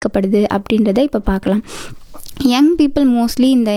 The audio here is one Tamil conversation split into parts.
பாதிக்கப்படுது அப்படின்றத இப்போ பார்க்கலாம் யங் பீப்புள் மோஸ்ட்லி இந்த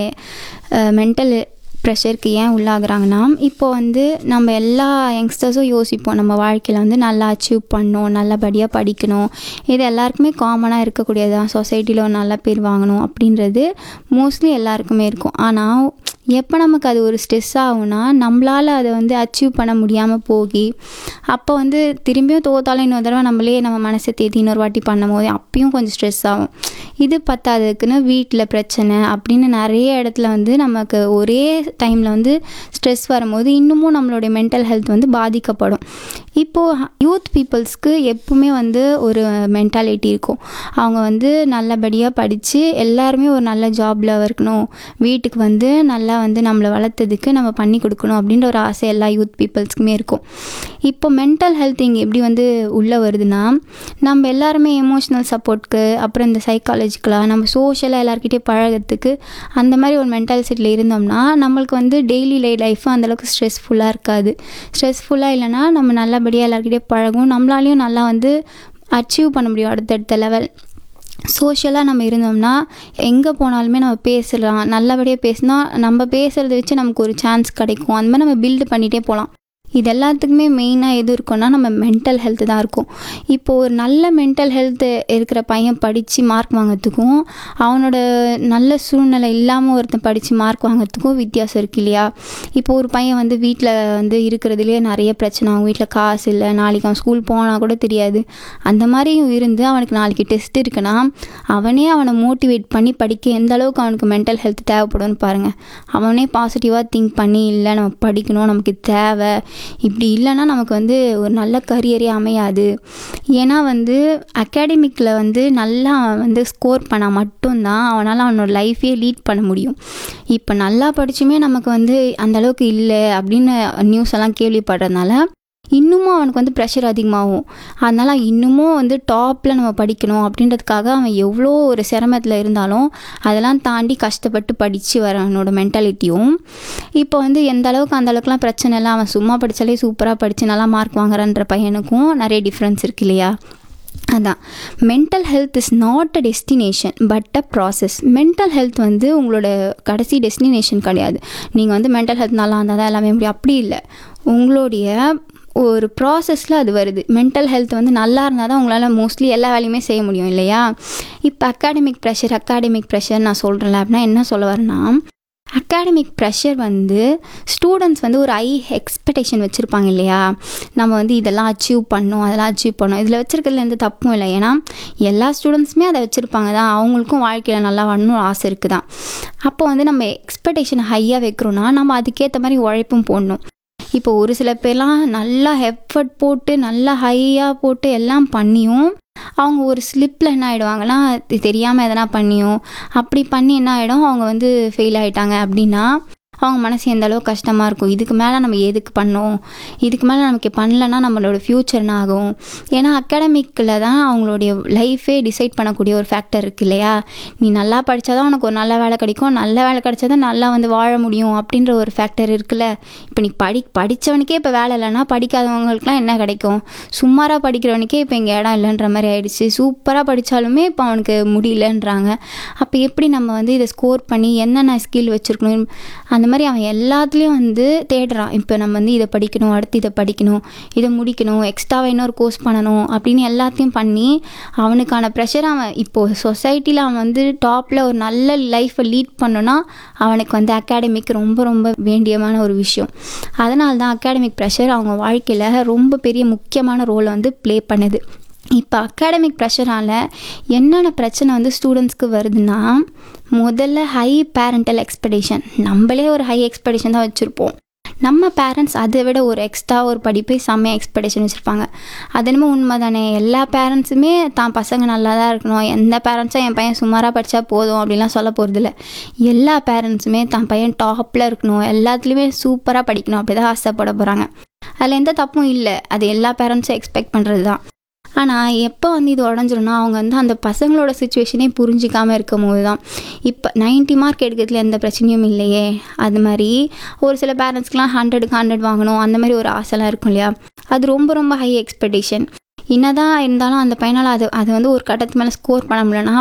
மென்டல் ப்ரெஷருக்கு ஏன் உள்ளாகுறாங்கன்னா இப்போ வந்து நம்ம எல்லா யங்ஸ்டர்ஸும் யோசிப்போம் நம்ம வாழ்க்கையில் வந்து நல்லா அச்சீவ் பண்ணணும் நல்லபடியாக படிக்கணும் இது எல்லாருக்குமே காமனாக இருக்கக்கூடியது தான் சொசைட்டியில் ஒரு நல்ல பேர் வாங்கணும் அப்படின்றது மோஸ்ட்லி எல்லாருக்குமே இருக்கும் ஆனால் எப்போ நமக்கு அது ஒரு ஸ்ட்ரெஸ் ஆகும்னா நம்மளால் அதை வந்து அச்சீவ் பண்ண முடியாமல் போகி அப்போ வந்து திரும்பியும் தோத்தாலும் இன்னொரு தடவை நம்மளே நம்ம மனசை தேத்தி இன்னொரு வாட்டி பண்ணும் போது அப்பயும் கொஞ்சம் ஸ்ட்ரெஸ் ஆகும் இது பத்தாததுக்குன்னு வீட்டில் பிரச்சனை அப்படின்னு நிறைய இடத்துல வந்து நமக்கு ஒரே டைமில் வந்து ஸ்ட்ரெஸ் வரும்போது இன்னமும் நம்மளுடைய மென்டல் ஹெல்த் வந்து பாதிக்கப்படும் இப்போது யூத் பீப்புள்ஸ்க்கு எப்பவுமே வந்து ஒரு மென்டாலிட்டி இருக்கும் அவங்க வந்து நல்லபடியாக படித்து எல்லாருமே ஒரு நல்ல ஜாபில் இருக்கணும் வீட்டுக்கு வந்து நல்லா வந்து நம்மளை வளர்த்ததுக்கு நம்ம பண்ணி கொடுக்கணும் அப்படின்ற ஒரு ஆசை எல்லா யூத் பீப்புள்ஸ்க்குமே இருக்கும் இப்போ மென்டல் ஹெல்த் இங்கே எப்படி வந்து உள்ளே வருதுன்னா நம்ம எல்லாருமே எமோஷ்னல் சப்போர்ட்க்கு அப்புறம் இந்த சைக்காலஜிக்கலாக நம்ம சோஷியலாக எல்லாருக்கிட்டே பழகிறதுக்கு அந்த மாதிரி ஒரு மென்டாலிட்டியில் இருந்தோம்னா நம்மளுக்கு வந்து டெய்லி லை லைஃப்பும் அந்தளவுக்கு ஸ்ட்ரெஸ்ஃபுல்லாக இருக்காது ஸ்ட்ரெஸ்ஃபுல்லாக இல்லைன்னா நம்ம நல்லபடியாக எல்லாருக்கிட்டே பழகும் நம்மளாலையும் நல்லா வந்து அச்சீவ் பண்ண முடியும் அடுத்தடுத்த லெவல் சோஷியலாக நம்ம இருந்தோம்னா எங்கே போனாலுமே நம்ம பேசலாம் நல்லபடியாக பேசினா நம்ம பேசுகிறத வச்சு நமக்கு ஒரு சான்ஸ் கிடைக்கும் அந்த மாதிரி நம்ம பில்டு பண்ணிகிட்டே போகலாம் இது எல்லாத்துக்குமே மெயினாக எது இருக்குன்னா நம்ம மென்டல் ஹெல்த்து தான் இருக்கும் இப்போது ஒரு நல்ல மென்டல் ஹெல்த்து இருக்கிற பையன் படித்து மார்க் வாங்கிறதுக்கும் அவனோட நல்ல சூழ்நிலை இல்லாமல் ஒருத்தன் படித்து மார்க் வாங்கிறதுக்கும் வித்தியாசம் இருக்கு இல்லையா இப்போ ஒரு பையன் வந்து வீட்டில் வந்து இருக்கிறதுலேயே நிறைய பிரச்சனை அவங்க வீட்டில் காசு இல்லை நாளைக்கு அவன் ஸ்கூல் போனால் கூட தெரியாது அந்த மாதிரியும் இருந்து அவனுக்கு நாளைக்கு டெஸ்ட் இருக்குன்னா அவனே அவனை மோட்டிவேட் பண்ணி படிக்க எந்த அளவுக்கு அவனுக்கு மென்டல் ஹெல்த் தேவைப்படும்னு பாருங்கள் அவனே பாசிட்டிவாக திங்க் பண்ணி இல்லை நம்ம படிக்கணும் நமக்கு தேவை இப்படி இல்லைன்னா நமக்கு வந்து ஒரு நல்ல கரியரே அமையாது ஏன்னா வந்து அகாடமிக்கில் வந்து நல்லா வந்து ஸ்கோர் பண்ணால் மட்டும்தான் அவனால் அவனோட லைஃபே லீட் பண்ண முடியும் இப்போ நல்லா படிச்சுமே நமக்கு வந்து அந்த அளவுக்கு இல்லை அப்படின்னு நியூஸ் எல்லாம் கேள்விப்படுறதுனால இன்னமும் அவனுக்கு வந்து ப்ரெஷர் அதிகமாகும் அதனால் இன்னமும் வந்து டாப்பில் நம்ம படிக்கணும் அப்படின்றதுக்காக அவன் எவ்வளோ ஒரு சிரமத்தில் இருந்தாலும் அதெல்லாம் தாண்டி கஷ்டப்பட்டு படித்து வர அவனோட மென்டாலிட்டியும் இப்போ வந்து எந்த அளவுக்கு அந்த அளவுக்குலாம் பிரச்சனை இல்லை அவன் சும்மா படித்தாலே சூப்பராக படித்து நல்லா மார்க் வாங்குறான்ற பையனுக்கும் நிறைய டிஃப்ரென்ஸ் இருக்கு இல்லையா அதான் mental health is not a destination but a process mental health வந்து உங்களோட கடைசி டெஸ்டினேஷன் கிடையாது நீங்கள் வந்து மென்டல் ஹெல்த் நல்லா இருந்தால் தான் எல்லாமே முடியும் அப்படி இல்லை உங்களுடைய ஒரு ப்ராசஸில் அது வருது மென்டல் ஹெல்த் வந்து நல்லா இருந்தால் தான் உங்களால் மோஸ்ட்லி எல்லா வேலையுமே செய்ய முடியும் இல்லையா இப்போ அகாடமிக் ப்ரெஷர் அகாடமிக் ப்ரெஷர் நான் சொல்கிறேன்ல அப்படின்னா என்ன சொல்ல வரேன்னா அகாடமிக் ப்ரெஷர் வந்து ஸ்டூடெண்ட்ஸ் வந்து ஒரு ஐ எக்ஸ்பெக்டேஷன் வச்சுருப்பாங்க இல்லையா நம்ம வந்து இதெல்லாம் அச்சீவ் பண்ணணும் அதெல்லாம் அச்சீவ் பண்ணணும் இதில் வச்சுருக்கிறதுல எந்த தப்பும் இல்லை ஏன்னா எல்லா ஸ்டூடெண்ட்ஸுமே அதை வச்சுருப்பாங்க தான் அவங்களுக்கும் வாழ்க்கையில் நல்லா வரணும் ஆசை இருக்குது தான் அப்போ வந்து நம்ம எக்ஸ்பெக்டேஷன் ஹையாக வைக்கிறோன்னா நம்ம அதுக்கேற்ற மாதிரி உழைப்பும் போடணும் இப்போ ஒரு சில பேர்லாம் நல்லா எஃபர்ட் போட்டு நல்லா ஹையாக போட்டு எல்லாம் பண்ணியும் அவங்க ஒரு ஸ்லிப்பில் என்ன ஆகிடுவாங்கன்னா தெரியாமல் எதனா பண்ணியும் அப்படி பண்ணி என்ன ஆகிடும் அவங்க வந்து ஃபெயில் ஆகிட்டாங்க அப்படின்னா அவங்க மனசு எந்த அளவுக்கு கஷ்டமாக இருக்கும் இதுக்கு மேலே நம்ம எதுக்கு பண்ணோம் இதுக்கு மேலே நமக்கு பண்ணலன்னா நம்மளோட ஃப்யூச்சர் என்ன ஆகும் ஏன்னா அகாடமிக்கில் தான் அவங்களுடைய லைஃபே டிசைட் பண்ணக்கூடிய ஒரு ஃபேக்டர் இருக்கு இல்லையா நீ நல்லா படித்தா தான் உனக்கு ஒரு நல்ல வேலை கிடைக்கும் நல்ல வேலை கிடைச்சா தான் நல்லா வந்து வாழ முடியும் அப்படின்ற ஒரு ஃபேக்டர் இருக்குல்ல இப்போ நீ படி படித்தவனுக்கே இப்போ வேலை இல்லைன்னா படிக்காதவங்களுக்குலாம் என்ன கிடைக்கும் சுமாராக படிக்கிறவனுக்கே இப்போ இங்கே இடம் இல்லைன்ற மாதிரி ஆயிடுச்சு சூப்பராக படித்தாலுமே இப்போ அவனுக்கு முடியலன்றாங்க அப்போ எப்படி நம்ம வந்து இதை ஸ்கோர் பண்ணி என்னென்ன ஸ்கில் வச்சுருக்கணும் அந்த மாதிரி அவன் எல்லாத்துலேயும் வந்து தேடுறான் இப்போ நம்ம வந்து இதை படிக்கணும் அடுத்து இதை படிக்கணும் இதை முடிக்கணும் எக்ஸ்ட்ராவாக இன்னொரு கோர்ஸ் பண்ணணும் அப்படின்னு எல்லாத்தையும் பண்ணி அவனுக்கான ப்ரெஷர் அவன் இப்போது சொசைட்டியில் அவன் வந்து டாப்பில் ஒரு நல்ல லைஃப்பை லீட் பண்ணோன்னா அவனுக்கு வந்து அகாடமிக் ரொம்ப ரொம்ப வேண்டியமான ஒரு விஷயம் அதனால தான் அகாடமிக் ப்ரெஷர் அவங்க வாழ்க்கையில் ரொம்ப பெரிய முக்கியமான ரோலை வந்து ப்ளே பண்ணுது இப்போ அகாடமிக் ப்ரெஷரால் என்னென்ன பிரச்சனை வந்து ஸ்டூடெண்ட்ஸ்க்கு வருதுன்னா முதல்ல ஹை பேரண்டல் எக்ஸ்பெக்டேஷன் நம்மளே ஒரு ஹை எக்ஸ்பெக்டேஷன் தான் வச்சுருப்போம் நம்ம பேரண்ட்ஸ் அதை விட ஒரு எக்ஸ்ட்ரா ஒரு படிப்பை செம்மையாக எக்ஸ்பெக்டேஷன் வச்சுருப்பாங்க அது என்னமோ உண்மை தானே எல்லா பேரண்ட்ஸுமே தான் பசங்க நல்லா தான் இருக்கணும் எந்த பேரண்ட்ஸும் என் பையன் சுமாராக படித்தா போதும் அப்படிலாம் சொல்ல போகிறதில்ல எல்லா பேரண்ட்ஸுமே தான் பையன் டாப்பில் இருக்கணும் எல்லாத்துலேயுமே சூப்பராக படிக்கணும் அப்படி தான் ஆசைப்பட போகிறாங்க அதில் எந்த தப்பும் இல்லை அது எல்லா பேரண்ட்ஸும் எக்ஸ்பெக்ட் பண்ணுறது தான் ஆனால் எப்போ வந்து இது உடஞ்சிரும்னா அவங்க வந்து அந்த பசங்களோட சுச்சுவேஷனே புரிஞ்சிக்காமல் இருக்கும் போது தான் இப்போ நைன்ட்டி மார்க் எடுக்கிறதுல எந்த பிரச்சனையும் இல்லையே அது மாதிரி ஒரு சில பேரண்ட்ஸ்க்குலாம் ஹண்ட்ரடுக்கு ஹண்ட்ரட் வாங்கணும் அந்த மாதிரி ஒரு ஆசைலாம் இருக்கும் இல்லையா அது ரொம்ப ரொம்ப ஹை எக்ஸ்பெக்டேஷன் என்னதான் இருந்தாலும் அந்த பையனால் அது அது வந்து ஒரு கட்டத்து மேலே ஸ்கோர் பண்ண முடியலன்னா